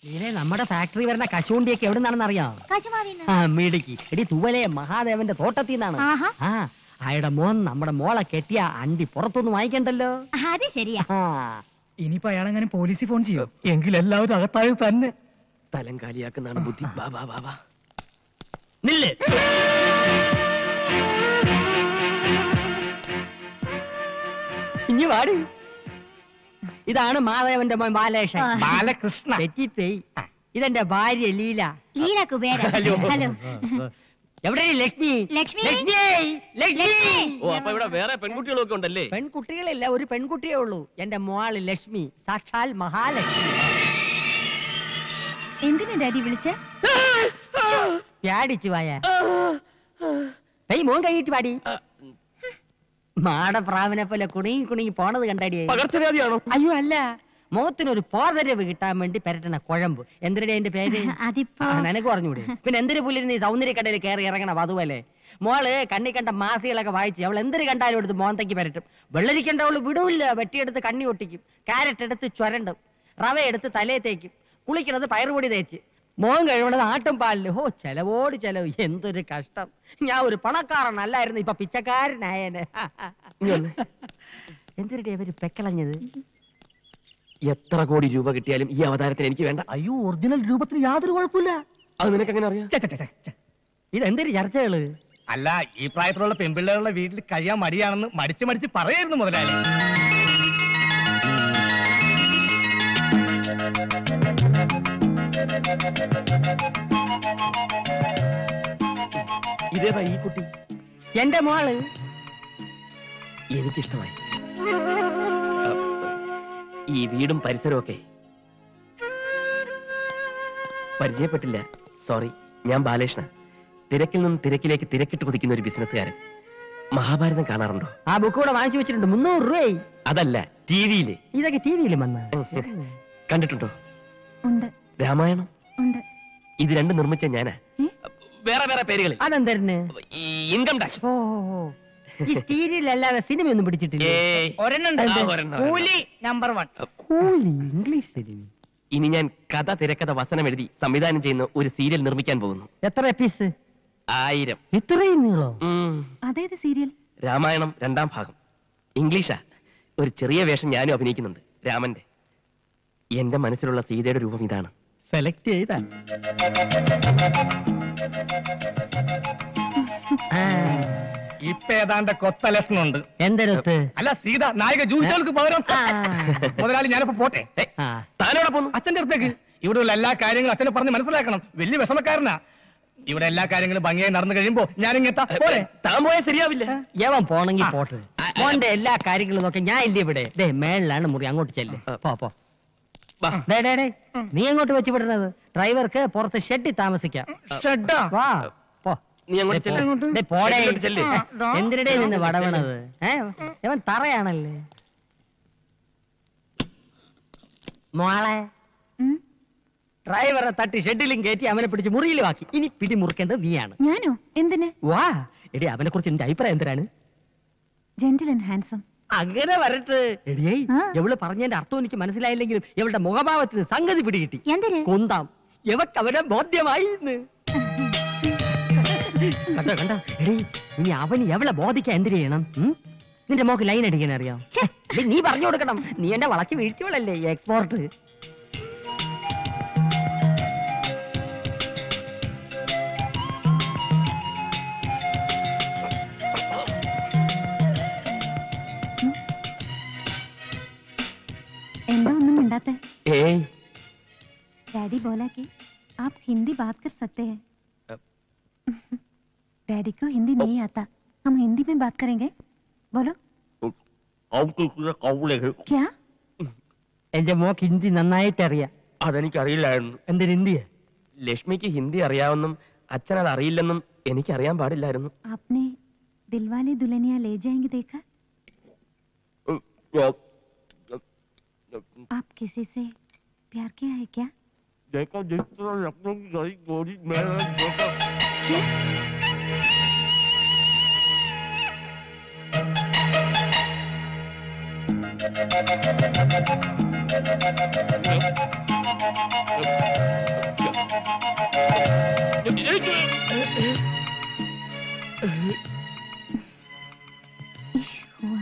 നീനെ നമ്മുടെ ഫാക്ടറി വരുന്ന കശുവണ്ടിയൊക്കെ എവിടെ നിന്നാണെന്ന് അറിയാം കശുമാവിന്ന് ആ മിടുക്കി എടി തുവലെ മഹാദേവന്റെ തോട്ടത്തിൽ നിന്നാണ് ആഹാ ആ അയാളുടെ മോൻ നമ്മുടെ മോളെ കെട്ടിയ അണ്ടി പുറത്തൊന്നും വാങ്ങിക്കണ്ടല്ലോ അത് ശരിയാ ആ ഇനിയിപ്പോ അയാളെങ്ങനെ പോലീസിൽ ഫോൺ ചെയ്യോ എങ്കിൽ എല്ലാവരും അകത്തായി തന്നെ തലം കാലിയാക്കുന്നതാണ് ബുദ്ധി വാ വാ വാ വാ നില്ല് ഇനി വാടി ഇതാണ് മാധവന്റെ മോൻ ബാലേഷൻ ആ. ബാലകൃഷ്ണ തെറ്റിപ്പോയി ഇതെന്റെ ഭാര്യ ലീല ലീല കുബേര ഹലോ. ഹലോ എവിടെ ലക്ഷ്മി ലക്ഷ്മി. ലക്ഷ്മി ലക്ഷ്മി ഓ അപ്പൊ ഇവിടെ വേറെ പെൺകുട്ടികളൊക്കെ ഉണ്ടല്ലേ പെൺകുട്ടികളില്ല ഒരു പെൺകുട്ടിയേ ഉള്ളൂ എന്റെ മോള് ലക്ഷ്മി സാക്ഷാൽ മഹാലക്ഷ്മി എന്തിനാ ഡാഡി വിളിച്ച പ്യാടിച്ചു വായ ഏയ് മോൻ കഴിയിട്ട് പാടി മാടപ്രാവിനെ പോലെ കുണുങ്ങി കുണുങ്ങി പോണത് കണ്ടാടിയേ പകർച്ചവ്യാധിയാണോ അയ്യോ അല്ല മുഖത്തിനൊരു പോതരവ് കിട്ടാൻ വേണ്ടി പെരട്ടണ കുഴമ്പ് എന്തിനടെ എന്റെ പേര് അതിപ്പോ ആ, നിനക്ക് പറഞ്ഞൂടെ പിന്നെ എന്തിനു പുല്ലിന് ഈ സൗന്ദര്യക്കടയിൽ കയറി ഇറങ്ങണം അതുപോലെ മോള് കണ്ണി കണ്ട മാസികളൊക്കെ വായിച്ച് അവൾ എന്തിനു കണ്ടാലും എടുത്ത് മോന്തയ്ക്ക് പരട്ടും വെള്ളരിക്കണ്ട അവള് വിടൂല്ല വെട്ടിയെടുത്ത് കണ്ണി ഒട്ടിക്കും കാരറ്റ് എടുത്ത് ചുരണ്ടും റവ എടുത്ത് തലയെ തേക്കും കുളിക്കണത് പയറുപൊടി തേച്ച് മോൻ കഴിവണത് ആട്ടും പാലില് ഹോ ചെലവോട് ചെലവ് എന്തൊരു കഷ്ടം ഞാൻ ഒരു പണക്കാരനല്ലായിരുന്നു ഇപ്പൊ പിച്ചക്കാരനായനെ എന്തിനടെ അവര് പെക്കളഞ്ഞത് എത്ര കോടി രൂപ കിട്ടിയാലും ഈ അവതാരത്തിന് എനിക്ക് വേണ്ട അയ്യോ ഒറിജിനൽ രൂപത്തിന് യാതൊരു കുഴപ്പമില്ല അത് നിനക്ക് എങ്ങനെ അറിയാം ഛെ, ഛെ, ഛെ, ഛെ, ഛെ. ഇതെന്തൊരു ചർച്ചകള് അല്ല ഈ പ്രായത്തിലുള്ള പെൺപിള്ളേരുടെ വീട്ടിൽ കഴിയാൻ മടിയാണെന്ന് മടിച്ച് മടിച്ച് പറയായിരുന്നു മുതലാളി ഇതേതാ ഈ കുട്ടി എന്റെ മോള് എനിക്കിഷ്ടമായി ഈ വീടും പരിസരവും ഒക്കെ പരിചയപ്പെട്ടില്ല സോറി ഞാൻ ബാലകൃഷ്ണ തിരക്കിൽ നിന്ന് തിരക്കിലേക്ക് തിരക്കിട്ട് കുതിക്കുന്ന ഒരു ബിസിനസ്സുകാരൻ മഹാഭാരതം കാണാറുണ്ടോ ആ ബുക്ക് കൂടെ വാങ്ങിച്ചു വെച്ചിട്ടുണ്ട് മുന്നൂറ് രൂപയായി അതല്ല ടി വിയില് ഇതൊക്കെ ടി വിയിലും വന്ന കണ്ടിട്ടുണ്ടോ ഉണ്ട് രാമായണം ഉണ്ട് ഇത് രണ്ടും നിർമ്മിച്ച ഞാനാ ഏ? വേറെ വേറെ പേരുകളിൽ അതെന്തരന് ഈ ഇൻകം ടാക്സ് ഓ ഓ, ഓ. ഈ സീരിയൽ അല്ലാതെ സിനിമയൊന്നും പിടിച്ചിട്ടില്ല ഒരെണ്ണം ആ, ഒരെണ്ണം, ഒരെണ്ണം. Coolie number one Coolie English cinema ഇനി ഞാൻ കഥ തിരക്കഥ വസനം എഴുതി സംവിധാനം ചെയ്യുന്ന ഒരു സീരിയൽ നിർമ്മിക്കാൻ പോകുന്നു എത്ര എപ്പീസ് ആയിരം ഇത്രയും നീളോ ഉം. അതേത് സീരിയൽ രാമായണം രണ്ടാം ഭാഗം ഇംഗ്ലീഷാ ഒരു ചെറിയ വേഷം ഞാനും അഭിനയിക്കുന്നുണ്ട് രാമന്റെ എന്റെ മനസ്സിലുള്ള സീതയുടെ രൂപം ഇതാണ് സെലക്ട് ചെയ്താ ആ, ഇപ്പൊ ഏതാണ്ട് കൊത്ത ലക്ഷണമുണ്ട് എന്തൊരുത്ത് അല്ല സീത നായിക ജൂസുകൾക്ക് പകരം ആ. മുതലാളി ഞാനിപ്പോ പോട്ടെ ഏയ്, ആ, താനെവിടെ പോന്നു അച്ഛന്റെ അടുത്തേക്ക് ഇവിടെയുള്ള എല്ലാ കാര്യങ്ങളും അച്ഛനെ പറഞ്ഞ് മനസ്സിലാക്കണം വലിയ വിഷമക്കാരനാ ഇവിടെ എല്ലാ കാര്യങ്ങളും ഭംഗിയായി നടന്നു കഴിയുമ്പോ ഞാനിങ്ങെത്താ പോലെ താൻ പോയാൽ ശരിയാവില്ല യവൻ പോണെങ്കി ആ. പോട്ടെ മോന്റെ എല്ലാ കാര്യങ്ങളും നോക്കി ഞാൻ ഇല്ല ഇവിടെ ദേ മേളിലാണ് മുറി അങ്ങോട്ട് ചെല്ല് പോ പോ വാ. ദേ, ദേ, ദേ. നീ അങ്ങോട്ട് വെച്ച് വിടുന്നത് ഡ്രൈവർക്ക് പുറത്ത് ഷെഡിൽ താമസിക്കാം ഷെഡാ വാ പോ നീ അങ്ങോട്ട് ദേ, ചെല്ല്. പോ. ദേ, പോടേ ഷെഡിലോട്ട് ചെല്ല്. എന്തിനടേ നിന്ന് വടവണത് ഏ ഇവൻ തറയാണല്ലേ മോളെ ഉം? ഡ്രൈവറെ തട്ടി ഷെഡിലും കയറ്റി അവനെ പിടിച്ച് മുറിയിലും ആക്കി ഇനി പിടി മുറുക്കേണ്ടത് നീയാണ് ഞാനോ എന്തിന് വാ എടി അവനെ കുറിച്ച് എന്റെ അഭിപ്രായം എന്തിനാണ് ജെന്റിൽ ആൻഡ് ഹാൻസം അങ്ങനെ വരട്ടെ എടിയേ ആ. എവള് പറഞ്ഞതിന്റെ അർത്ഥം എനിക്ക് മനസ്സിലായില്ലെങ്കിലും ഇവളുടെ മുഖഭാവത്തിന് സംഗതി പിടികിട്ടി എന്തിന് കൊന്താം എവക്ക് അവനെ ബോധ്യമായി എന്ന്. കണ്ടോ കണ്ടോ എടീ ഇനി അവന് എവളെ ബോധിക്കാൻ എന്തിനു ചെയ്യണം ഉം? നിന്റെ മോക്ക് ലൈൻ അടിക്കാൻ അറിയാം ഛെ. എടീ, നീ പറഞ്ഞു കൊടുക്കണം നീ എന്നെ വളച്ച് വീഴ്ചവളല്ലേ എക്സ്പോർട്ട് എന്താ ഒന്നും മിണ്ടാത്തെ ഏയ് डैडी बोला कि आप हिंदी बात कर सकते हैं डैडी को हिंदी नहीं आता हम हिंदी में बात करेंगे बोलो क्या എന്റെ മോക്ക് ഹിന്ദി നന്നായിട്ട് അറിയാം അതെനിക്കറിയില്ലായിരുന്നു എന്തൊരു ഹിന്ദിയ ലക്ഷ്മിക്ക് ഹിന്ദി അറിയാമെന്നും അച്ഛൻ അത് അറിയില്ലെന്നും എനിക്കറിയാൻ പാടില്ലായിരുന്നു आपने दिलवाले दुल्हनिया ले जाएंगे देखा आप किसी से प्यार किया है क्या क्या इश्क हुआ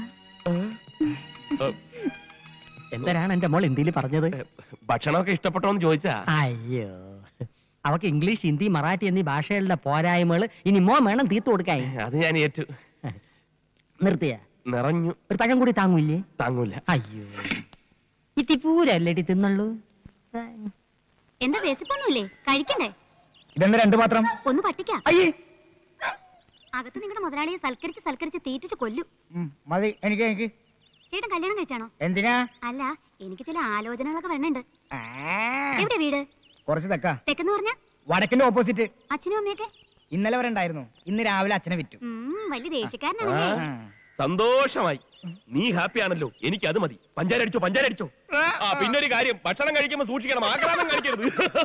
എന്തരാണ് എന്റെ മോൾ ഹിന്ദിയിൽ പറഞ്ഞത് ഭക്ഷണമൊക്കെ ഇഷ്ടപ്പെട്ടോന്ന് ചോദിച്ചാ അയ്യോ അവക്ക് ഇംഗ്ലീഷ് ഹിന്ദി മറാഠി എന്നീ ഭാഷകളുടെ പോരായ്മകൾ ഇനി മോ വേണം തീർത്തു കൊടുക്കാൻ അത് ഞാൻ ഏറ്റു നിർത്തിയ നിറഞ്ഞു ഒരു പഴം കൂടി താങ്ങൂല്ലേ താങ്ങൂല അയ്യോ ഇത്തിപ്പൂരല്ലേ ഇടി തിന്നുള്ളൂ എന്താ വിശപ്പൊന്നുമില്ലേ കഴിക്കണ്ടേ ഇതെന്താ രണ്ടു മാത്രം ഒന്ന് പട്ടിക്കാം അയ്യേ അകത്ത് നിങ്ങളുടെ മുതലാളിയെ സൽക്കരിച്ച് സൽക്കരിച്ച് തീറ്റിച്ച് കൊല്ലും മതി എനിക്ക് എനിക്ക് ചേട്ടൻ കല്യാണം കഴിച്ചാണോ എന്തിനാ അല്ല എനിക്ക് ചില ആലോചനകളൊക്കെ വേണുണ്ട് എവിടെ വീട് കുറച്ച് തെക്കാ തെക്കെന്ന് പറഞ്ഞ വടക്കിന്റെ ഓപ്പോസിറ്റ് അച്ഛനും അമ്മയൊക്കെ ഇന്നലെ വരെ ഉണ്ടായിരുന്നു ഇന്ന് രാവിലെ അച്ഛനെ വിറ്റു ഉം, വലിയ ദേഷ്യക്കാരനാണല്ലേ ആ. സന്തോഷമായി നീ ഹാപ്പി ആണല്ലോ എനിക്ക് അത് മതി പഞ്ചാര അടിച്ചോ പഞ്ചാര അടിച്ചോ ആ പിന്നെ ഒരു കാര്യം ഭക്ഷണം കഴിക്കുമ്പോ സൂക്ഷിക്കണം ആക്രാമം കഴിക്കരുത്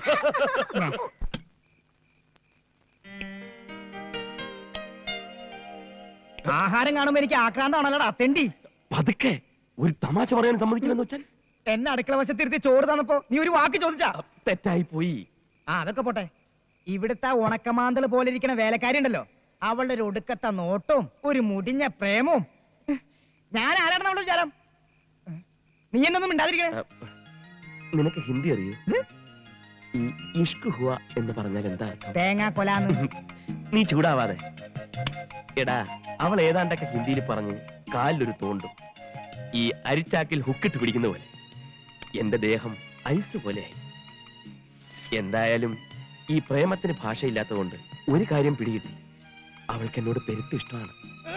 ആഹാരം കാണുമ്പോ എനിക്ക് ആക്രാന്താണല്ലോടാ അത്തെണ്ടി പതുക്കെ ഒരു തമാശ പറയാൻ സമ്മതിക്കില്ലെന്ന് വെച്ചാൽ എന്നെ അടുക്കള വശത്തിരുത്തി ചോറ് തന്നപ്പോ നീ ഒരു വാക്ക് ചോദിച്ചാ തെറ്റായി പോയി ആ അതൊക്കെ പോട്ടെ ഇവിടുത്തെ ഉണക്കമാന്തൽ പോലെ ഇരിക്കണ വേലക്കാരി ഉണ്ടല്ലോ അവളുടെ ഒരു ഒടുക്കത്തെ നോട്ടവും ഒരു മുടിഞ്ഞ പ്രേമവും ഞാൻ ആരാണെന്ന് അവളുടെ വിചാരം നീ എന്നൊന്നും മിണ്ടാതിരിക്കണേ ആ, നിനക്ക് ഹിന്ദി അറിയോ ഈ ഇഷ്ക് ഹുവ എന്ന് പറഞ്ഞാൽ എന്താ അർത്ഥം തേങ്ങാ കൊലാന്ന് നീ ചൂടാവാതെ എടാ അവൾ ഏതാണ്ടൊക്കെ ഹിന്ദിയിൽ പറഞ്ഞ് കാലിലൊരു തോണ്ടും ഈ അരിച്ചാക്കിൽ ഹുക്കിട്ട് പിടിക്കുന്ന പോലെ എന്റെ ദേഹം ഐസ് പോലെയായി എന്തായാലും ഈ പ്രേമത്തിന് ഭാഷയില്ലാത്തതുകൊണ്ട് ഒരു കാര്യം പിടികിട്ടി അവൾക്ക് എന്നോട് പെരുത്ത് ഇഷ്ടമാണ്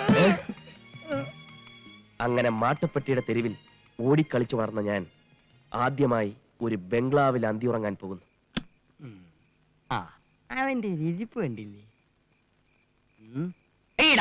അങ്ങനെ മാട്ടുപ്പെട്ടിയുടെ തെരുവിൽ ഓടിക്കളിച്ചു വളർന്ന ഞാൻ ആദ്യമായി ഒരു ബംഗ്ലാവിൽ അന്തിയുറങ്ങാൻ പോകുന്നു ആ അവന്റെ ഒരു ഇരിപ്പ് കണ്ടില്ലേ ഉം. എയ്യടാ.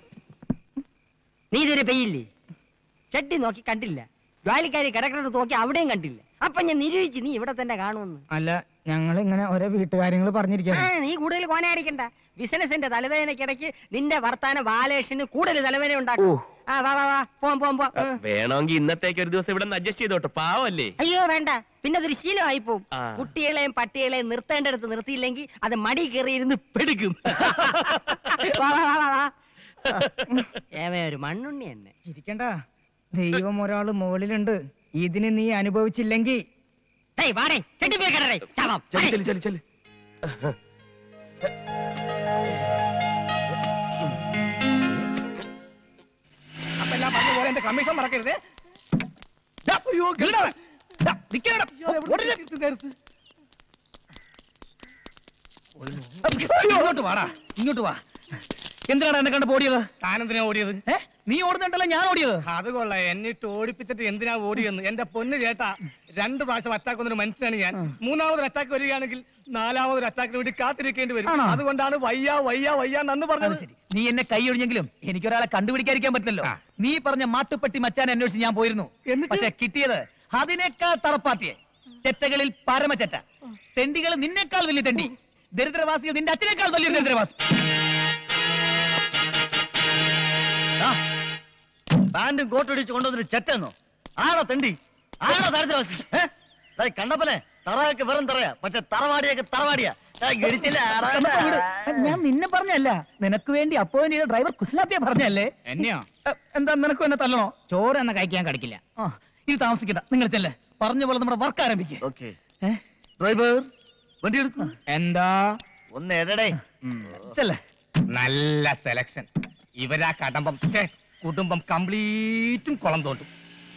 നീ ഇതുവരെ പെയ്യില്ലേ ചട്ടി നോക്കി കണ്ടില്ല ജോലിക്കാരി കിടക്കണത് നോക്കി അവിടെയും കണ്ടില്ല അപ്പൊ ഞാൻ നിരൂപിച്ച് നീ ഇവിടെ തന്നെ കാണുമെന്ന് അല്ല ഞങ്ങൾ ഇങ്ങനെ ഓരോ വീട്ടുകാര്യങ്ങൾ ആ, പറഞ്ഞിരിക്കുന്നു നീ കൂടുതൽ കോനയടിക്കണ്ട ബിസിനസിന്റെ തലവേദനക്കിടയ്ക്ക് നിന്റെ വർത്താന ബാലേഷന് കൂടുതൽ തലവേദന ഉണ്ടാക്കും ഓ ആ വാ വാ വാ പോം പോം പോ ഉം. വേണമെങ്കിൽ ഇന്നത്തേക്ക് ഒരു ദിവസം ഇവിടെ അഡ്ജസ്റ്റ് ചെയ്തോട്ടെ പാവല്ലേ അയ്യോ വേണ്ട പിന്നെ അതൊരു ശീലമായി പോവും ആ. കുട്ടികളെയും പട്ടികളെയും നിർത്തേണ്ടടുത്ത് നിർത്തിയില്ലെങ്കിൽ അത് മടി കയറിയിരുന്ന് പെടുക്കും വാ, വാ, വാ, വാ, വാ. ഏവേ ഒരു മണ്ണുണ്ണി തന്നെ ചിരിക്കണ്ട ദൈവം ഒരാള് മുകളിലുണ്ട് ഇതിന് നീ അനുഭവിച്ചില്ലെങ്കിൽ ഏയ് വാടേ ചെട്ടി പോയി കിടടേ ശവം ചെല് ചെല് ചെല് ചെല് അപ്പൊ എല്ലാം പറഞ്ഞ പോലെ എന്റെ കമ്മീഷൻ മറക്കരുത് ദാ, അയ്യോ, ഗരുഡാ. ദാ, നിക്കണെടാ. ഉടനെ നേരത്ത്. അയ്യോ, ഇങ്ങോട്ട് വാടാ ഇങ്ങോട്ട് വാ എന്തിനാണ് എന്നെ കണ്ട് ഓടിയത് താനെന്തിനാ ഓടിയത് ഏ നീ ഓടുന്നുണ്ടല്ലോ ഞാൻ ഓടിയത് അത് കൊള്ളാം എന്നിട്ട് ഓടിപ്പിച്ചിട്ട് എന്തിനാ ഓടിയെന്ന് എന്റെ പൊന്ന് ചേട്ടാ രണ്ട് പ്രാവശ്യം അറ്റാക്ക് വന്നൊരു മനുഷ്യനാണ് ഞാൻ മൂന്നാമതൊരു അറ്റാക്ക് വരികയാണെങ്കിൽ നാലാമതൊരു അറ്റാക്കിന് വേണ്ടി കാത്തിരിക്കേണ്ടി വരും ആണോ? അതുകൊണ്ടാണ് വയ്യ വയ്യ വയ്യ നന്ന് അത് പറഞ്ഞത് ശരി നീ എന്നെ കൈ ഒഴിഞ്ഞെങ്കിലും എനിക്ക് ഒരാളെ കണ്ടുപിടിക്കാതിരിക്കാൻ പറ്റില്ലല്ലോ നീ പറഞ്ഞ മാട്ടുപ്പെട്ടി മച്ചാൻ അന്വേഷിച്ച് ഞാൻ പോയിരുന്നു എന്നിട്ട്? പക്ഷെ കിട്ടിയത് അതിനേക്കാൾ തറപ്പാത്തിയെ ചെറ്റകളിൽ പരമചെറ്റ തെണ്ടികൾ നിന്നേക്കാൾ വലിയ തെണ്ടി ദരിദ്രവാസികൾ നിന്റെ അച്ഛനേക്കാൾ വലിയ ദരിദ്രവാസി പാന്റും കോട്ടും ഇടിച്ച് കൊണ്ടുവന്നിട്ട് ചെറ്റെന്നോ ആണോ തെണ്ടി ആണോ ദരിദ്രവാസി ഏ? ദേ കണ്ടപ്പനെ തറയൊക്കെ വെറും തറയാ പക്ഷെ തറവാടിയൊക്കെ തറവാടിയാ ദേ ഗിരിച്ചില്ല ആറാണ്ട. ഞാൻ നിന്നെ പറഞ്ഞല്ല നിനക്ക് വേണ്ടി അപ്പോയിന്റ് ചെയ്ത ഡ്രൈവർ കുസ്ലാപ്പിയെ പറഞ്ഞല്ലേ എന്നെയോ എ, എന്താ നിനക്കും എന്നെ തല്ലണോ ചോറ് എന്നെ കഴിക്കാൻ കടിക്കില്ല ആ ഇത് താമസിക്കണ്ട നിങ്ങൾ ചെല്ലേ പറഞ്ഞ പോലെ നമ്മുടെ വർക്ക് ആരംഭിക്കുക ഓക്കേ ഡ്രൈവർ വണ്ടി എടുക്കും എന്താ ഒന്ന് എടടേ ചെല്ലേ നല്ല സെലക്ഷൻ ഇവരാ കടമ്പം ഛേ, കുടുംബം കംപ്ലീറ്റും കുളം തോണ്ടും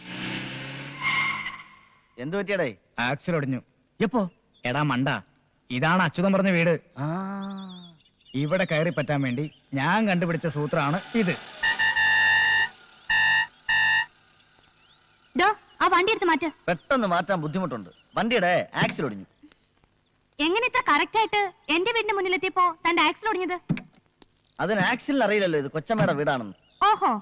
എന്ത് പറ്റിയടേ ആക്സിൽ ഒടിഞ്ഞു എപ്പോ എടാ മണ്ട ഇതാണ് അച്യുതം പറഞ്ഞ വീട് ആ ഇവിടെ കയറി പറ്റാൻ വേണ്ടി ഞാൻ കണ്ടുപിടിച്ച സൂത്രമാണ് ഇത് ഡോ ആ വണ്ടി എടുത്ത് മാറ്റ് പെട്ടെന്ന് മാറ്റാൻ ബുദ്ധിമുട്ടുണ്ട് വണ്ടിയുടെ ആക്സിൽ ഒടിഞ്ഞു എങ്ങനെ ഇത്ര കറക്റ്റ് ആയിട്ട് എന്റെ വീടിന്റെ മുന്നിലെത്തിയപ്പോ തന്റെ ആക്സിൽ ഒടിഞ്ഞത് അതിന് ആക്സിലിന് അറിയില്ലല്ലോ ഇത് കൊച്ചമ്മയുടെ വീടാണെന്ന് ഓഹോ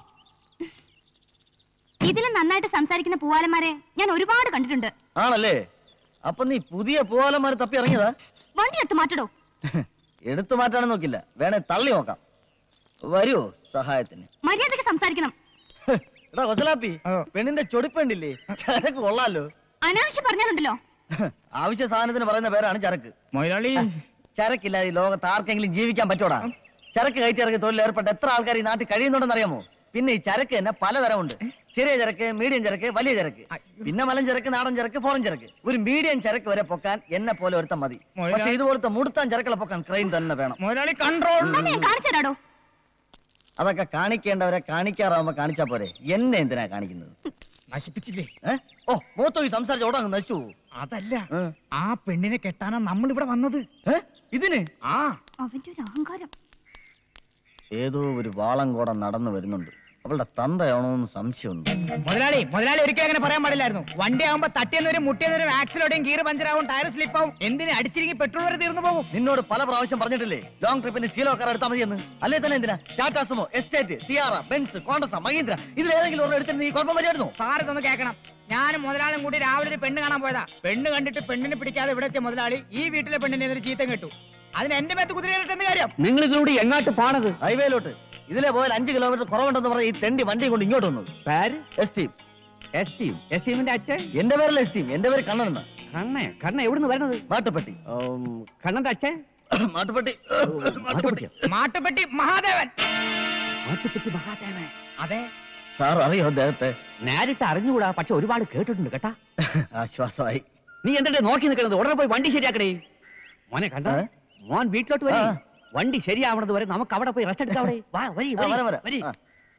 ഇതിലും നന്നായിട്ട് സംസാരിക്കുന്ന പൂവാലന്മാരെ ഞാൻ ഒരുപാട് കണ്ടിട്ടുണ്ട് ആണല്ലേ അപ്പൊ നീ പുതിയ പൂവാലന്മാരെ തപ്പി ഇറങ്ങിയതാ വണ്ടി എടുത്ത് മാറ്റടോ എടുത്തു മാറ്റാനും നോക്കില്ല വേണേ തള്ളി നോക്കാം വരുമോ സഹായത്തിന് മര്യാദയ്ക്ക് സംസാരിക്കണം എടാ കൊസലാപ്പി ഓ. പെണ്ണിന്റെ ചൊടിപ്പുണ്ടില്ലേ ചരക്ക് കൊള്ളാലോ അനാവശ്യം പറഞ്ഞാലുണ്ടല്ലോ ആവശ്യ സാധനത്തിന് പറയുന്ന പേരാണ് ചരക്ക് മുതലാളി ചരക്കില്ലാതെ ഈ ലോകത്ത് ആർക്കെങ്കിലും ജീവിക്കാൻ പറ്റൂടാ ചരക്ക് കയറ്റി ഇറക്കി തൊഴിൽ ഏർപ്പെട്ട എത്ര ആൾക്കാർ ഈ നാട്ടിൽ കഴിയുന്നുണ്ടെന്ന് അറിയാമോ പിന്നെ ഈ ചരക്ക് തന്നെ പലതരമുണ്ട് ചെറിയ ചരക്ക് മീഡിയം ചരക്ക് വലിയ ചരക്ക് പിന്നെ മലം ചരക്ക് നാടൻ ചരക്ക് ഫോറൻ ചരക്ക് ഒരു മീഡിയം ചരക്ക് വരെ പൊക്കാൻ എന്നെ പോലെ ഒരുത്തം മതി മോയിലാ- പക്ഷെ ഇതുപോലത്തെ മുടുത്താൻ ചരക്കുകളെ പൊക്കാൻ ക്രെയിൻ തന്നെ വേണം മുതലാളി കൺട്രോൾ അത് ഞാൻ കാണിച്ചു തരാടോ അതൊക്കെ കാണിക്കേണ്ടവരെ കാണിക്കാറാവുമ്പോ കാണിച്ചാ പോരെ എന്നെ എന്തിനാ കാണിക്കുന്നത് നശിപ്പിച്ചില്ലേ ഏ? ഓ മൂത്തോ ഈ സംസാരിച്ച ഓടങ്ങ് നശിച്ചു പോകും. അതല്ല ഏ? ആ പെണ്ണിനെ കെട്ടാനാ നമ്മൾ ഇവിടെ വന്നത് ഏ? ഇതിന് ആ അവന്റെ ഒരു അഹങ്കാരം ഏതോ ഒരു വാളങ്കോടം നടന്നു വരുന്നുണ്ട് അവളുടെ തന്തയാണോ എന്ന് സംശയമുണ്ട് മുതലാളി മുതലാളി ഒരിക്കലും അങ്ങനെ പറയാൻ പാടില്ലായിരുന്നു വണ്ടി ആകുമ്പോ തട്ടിയെന്നൊരു മുട്ടിയെന്നൊരു ആക്സിലോടെയും ഗീർ പഞ്ചറാവും ടയർ സ്ലിപ്പാവും എന്തിന് അടിച്ചിരിക്കും പെട്രോൾ വരെ തീർന്നു പോകും നിന്നോട് പല പ്രാവശ്യം പറഞ്ഞിട്ടില്ലേ ലോങ് ട്രിപ്പിന് ശീലോ കാർ എടുത്താൽ മതിയെന്ന് അല്ലേ തന്നെ എന്തിനാ Tata Sumo Estate Sierra Benz Contessa Mahindra ഇതിൽ ഏതെങ്കിലും ഒരെണ്ണം എടുത്തിട്ട് നീ കുഴപ്പം വരികയായിരുന്നു സാർ ഇതൊന്ന് കേൾക്കണം ഞാനും മുതലാളിയും കൂടി രാവിലെ ഒരു പെണ്ണ് കാണാൻ പോയതാ പെണ്ണ് കണ്ടിട്ട് പെണ്ണിനെ പിടിക്കാതെ ഇവിടെ എത്തിയ മുതലാളി ഈ വീട്ടിലെ പെണ്ണിനെ ഒരു ചീത്തം കേട്ടു അതിന് എന്റെ മേത്ത് കുതിരയിലിട്ടെന്ന് കാര്യം നിങ്ങൾ ഇതിലൂടെ എങ്ങാട്ട് പാണത് ഹൈവേയിലോട്ട് ഇതിലെ പോയാൽ അഞ്ച് കിലോമീറ്റർ കുറവുണ്ടെന്ന് പറഞ്ഞ ഈ തെണ്ടി വണ്ടി കൊണ്ട് ഇങ്ങോട്ട് വന്നത് പേര് എസ്റ്റീം എസ്റ്റീം എസ്റ്റീമിന്റെ അച്ഛൻ എന്റെ പേരല്ല എസ്റ്റീം എന്റെ പേര് കണ്ണനെന്ന കണ്ണ കണ്ണ എവിടുന്ന് വരുന്നത് മാട്ടുപ്പെട്ടി കണ്ണന്റെ അച്ഛൻ മാട്ടുപ്പെട്ടി മാട്ടുപ്പെട്ടി മാട്ടുപ്പെട്ടി മഹാദേവൻ മാട്ടുപ്പെട്ടി മഹാദേവൻ അതെ സാർ അറിയോ അദ്ദേഹത്തെ നേരിട്ട് അറിഞ്ഞുകൂടാ പക്ഷെ ഒരുപാട് കേട്ടിട്ടുണ്ട് കേട്ടാ ആശ്വാസമായി നീ എന്തിട്ട് നോക്കി നിൽക്കണത് ഉടനെ പോയി വണ്ടി ശരിയാക്കണേ മോനെ കണ്ട ഏ? മോൻ വീട്ടിലോട്ട് വരി ആ. വണ്ടി ശരിയാവണത് വരെ നമുക്ക് അവിടെ പോയി റെസ്റ്റ് എടുക്കാം അവിടെ വാ വരി ആ, വരാം, വരി, വരാം. വരി ആ.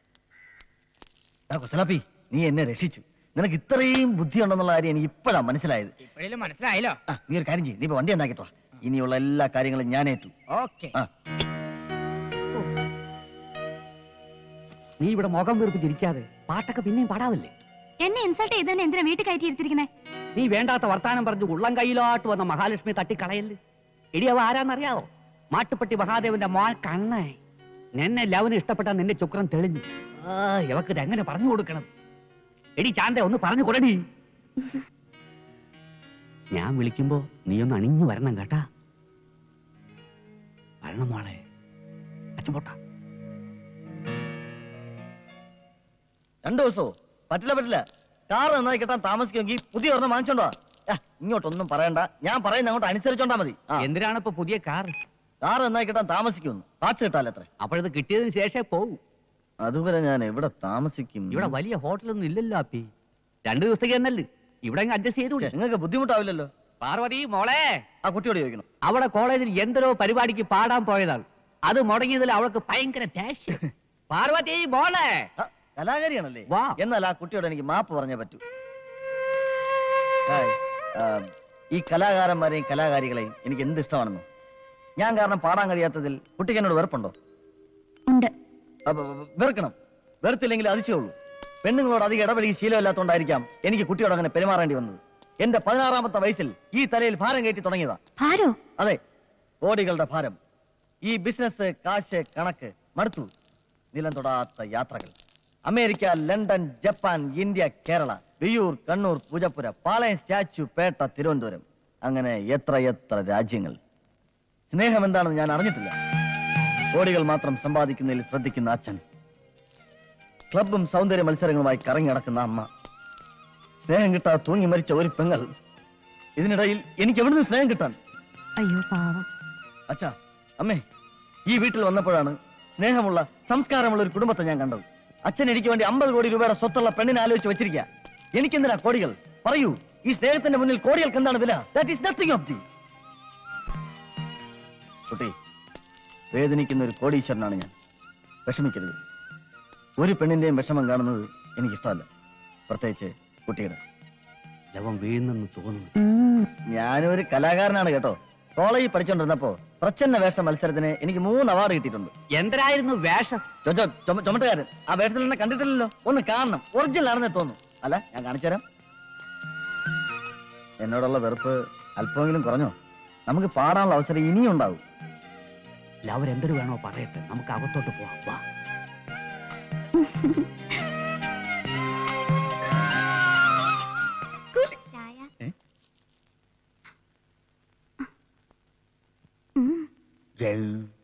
ആ, കുശലാപ്പി നീ എന്നെ രക്ഷിച്ചു നിനക്ക് ഇത്രയും ബുദ്ധിയുണ്ടെന്നുള്ള കാര്യം എനിക്ക് ഇപ്പോഴാണ് മനസ്സിലായത് ഇപ്പോഴേലും മനസ്സിലായല്ലോ ആ, നീ ഒരു കാര്യം ചെയ്യും നീ ഇപ്പൊ വണ്ടി എന്നാക്കിട്ടോ ഇനിയുള്ള എല്ലാ കാര്യങ്ങളും ഞാൻ ഏറ്റു ഓക്കെ ആ നീ ഇവിടെ മുഖം വീർപ്പിച്ചിരിക്കാതെ പാട്ടൊക്കെ പിന്നെയും പാടാവില്ലേ എന്നെ ഇൻസൾട്ട് ചെയ്തതിന് എന്തിനാ വീട്ടിൽ കയറ്റി ഇരുത്തിരിക്കണേ നീ വേണ്ടാത്ത വർത്താനം പറഞ്ഞ് ഉള്ളം കയ്യിലോട്ട് വന്ന മഹാലക്ഷ്മി തട്ടിക്കളയല് ഇടിയവ ആരാന്നറിയാവോ മാട്ടുപ്പെട്ടി മഹാദേവന്റെ മോൻ കണ്ണേ നിന്നെ ലവന് ഇഷ്ടപ്പെട്ട നിന്റെ ചുക്രം തെളിഞ്ഞു ആ ഇവക്ക് എങ്ങനെ പറഞ്ഞു കൊടുക്കണം എടി ചാന്ത ഒന്ന് പറഞ്ഞു കൊടുടി ഞാൻ വിളിക്കുമ്പോ നീ ഒന്ന് അണിഞ്ഞു വരണം കേട്ടാ വരണം മോളെ അച്ഛൻ പോട്ടാ രണ്ടു ദിവസമോ പറ്റില്ല പറ്റില്ല കാർ നന്നായി കിട്ടാൻ താമസിക്കുമെങ്കിൽ പുതിയ ഒരെണ്ണം വാങ്ങിച്ചോണ്ടോ ആ, ഇങ്ങോട്ടൊന്നും പറയണ്ട ഞാൻ പറയുന്ന അങ്ങോട്ട് അനുസരിച്ചോണ്ടാ മതി ആ, എന്തിനാണ് ഇപ്പൊ പുതിയ കാർ കാർ നന്നായി കിട്ടാൻ താമസിക്കുമെന്ന് പാച്ച് കിട്ടാലത്രേ അപ്പോഴത് കിട്ടിയതിന് ശേഷമേ പോകൂ അതുവരെ ഞാൻ എവിടെ താമസിക്കും ഇവിടെ വലിയ ഹോട്ടലൊന്നും ഇല്ലല്ലോ അപ്പി രണ്ടു ദിവസത്തേക്ക് എന്നല്ലേ ഇവിടെ അഡ്ജസ്റ്റ് ചെയ്തു ഛെ, നിങ്ങൾക്ക് ബുദ്ധിമുട്ടാവില്ലല്ലോ പാർവതി മോളെ ആ കുട്ടിയോട് ചോദിക്കണം അവിടെ കോളേജിൽ എന്തരോ പരിപാടിക്ക് പാടാൻ പോയതാണ് അത് മുടങ്ങിയതിൽ അവൾക്ക് ഭയങ്കര ദേഷ്യം പാർവതി മോളെ ആ, കലാകാരിയാണല്ലേ വാ. എന്നാൽ ആ കുട്ടിയോട് എനിക്ക് മാപ്പ് പറഞ്ഞേ പറ്റൂ ഹായ്. ആ, ഈ കലാകാരന്മാരെയും കലാകാരികളെയും എനിക്ക് എന്ത് ഇഷ്ടമാണെന്നോ ഞാൻ കാരണം പാടാൻ കഴിയാത്തതിൽ കുട്ടിക്ക് എന്നോട് വെറുപ്പുണ്ടോ ഉണ്ട് അപ്പൊ വെറുക്കണം വെറുത്തില്ലെങ്കിൽ അതിശയുള്ളൂ പെണ്ണുങ്ങളോട് അധികം ഇടപെടുകയും ശീലമില്ലാത്തതുകൊണ്ടായിരിക്കാം എനിക്ക് കുട്ടിയോട് അങ്ങനെ പെരുമാറേണ്ടി വന്നത് എന്റെ പതിനാറാമത്തെ വയസ്സിൽ ഈ തലയിൽ ഭാരം കയറ്റി തുടങ്ങിയതാ ഭാരോ അതെ കോടികളുടെ ഭാരം ഈ ബിസിനസ് കാശ് കണക്ക് മടുത്തു നിലം തൊടാത്ത യാത്രകൾ America London Japan India Kerala Viyyur Kannur Poojappura Palayam statue Pettah Thiruvananthapuram അങ്ങനെ എത്ര എത്ര രാജ്യങ്ങൾ സ്നേഹം എന്താണെന്ന് ഞാൻ അറിഞ്ഞിട്ടില്ല കോടികൾ മാത്രം സമ്പാദിക്കുന്നതിൽ ശ്രദ്ധിക്കുന്ന അച്ഛൻ ക്ലബും സൗന്ദര്യ മത്സരങ്ങളുമായി കറങ്ങി നടക്കുന്ന അമ്മ സ്നേഹം കിട്ടാതെ തൂങ്ങി മരിച്ച ഒരു പെങ്ങൾ ഇതിനിടയിൽ എനിക്ക് എവിടുന്ന് സ്നേഹം കിട്ടാൻ അയ്യോ പാവം അച്ഛാ അമ്മേ ഈ വീട്ടിൽ വന്നപ്പോഴാണ് സ്നേഹമുള്ള സംസ്കാരമുള്ള ഒരു കുടുംബത്തെ ഞാൻ കണ്ടത് അച്ഛൻ എനിക്ക് വേണ്ടി അമ്പത് കോടി രൂപയുടെ സ്വത്തുള്ള പെണ്ണിനെ ആലോചിച്ച് വെച്ചിരിക്കുക എനിക്കെന്തിനാ കോടികൾ പറയൂ ഈ സ്നേഹത്തിന്റെ മുന്നിൽ കോടികൾക്ക് എന്താണ് വില that is nothing of the കുട്ടി വേദനിക്കുന്ന ഒരു കോടീശ്വരനാണ് ഞാൻ വിഷമിക്കരുത് ഒരു പെണ്ണിന്റെയും വിഷമം കാണുന്നത് എനിക്കിഷ്ടമല്ല പ്രത്യേകിച്ച് കുട്ടിയുടെ ലവം വീഴുന്നെന്ന് തോന്നുന്നു ഉം. ഞാനൊരു കലാകാരനാണ് കേട്ടോ കോളേജിൽ പഠിച്ചോണ്ടിരുന്നപ്പോ പ്രച്ഛന്ന വേഷ മത്സരത്തിന് എനിക്ക് മൂന്ന് അവാർഡ് കിട്ടിയിട്ടുണ്ട് എന്തരായിരുന്നു വേഷം ചൊ- ചൊ- ചുമ- ചുമട്ടുകാരൻ ആ വേഷത്തിൽ എന്നെ കണ്ടിട്ടില്ലല്ലോ ഒന്ന് കാണണം ഒറിജിനൽ ആണെന്നേ തോന്നുന്നു അല്ല ഞാൻ കാണിച്ചുതരാം എന്നോടുള്ള വെറുപ്പ് അല്പമെങ്കിലും കുറഞ്ഞോ നമുക്ക് പാടാനുള്ള അവസരം ഇനിയും ഉണ്ടാവും ലവർ എന്തൊരു വേണോ പറയട്ടെ നമുക്ക് അകത്തോട്ട് പോവാം വാ ചായ ഏ? ഉം. ജൽ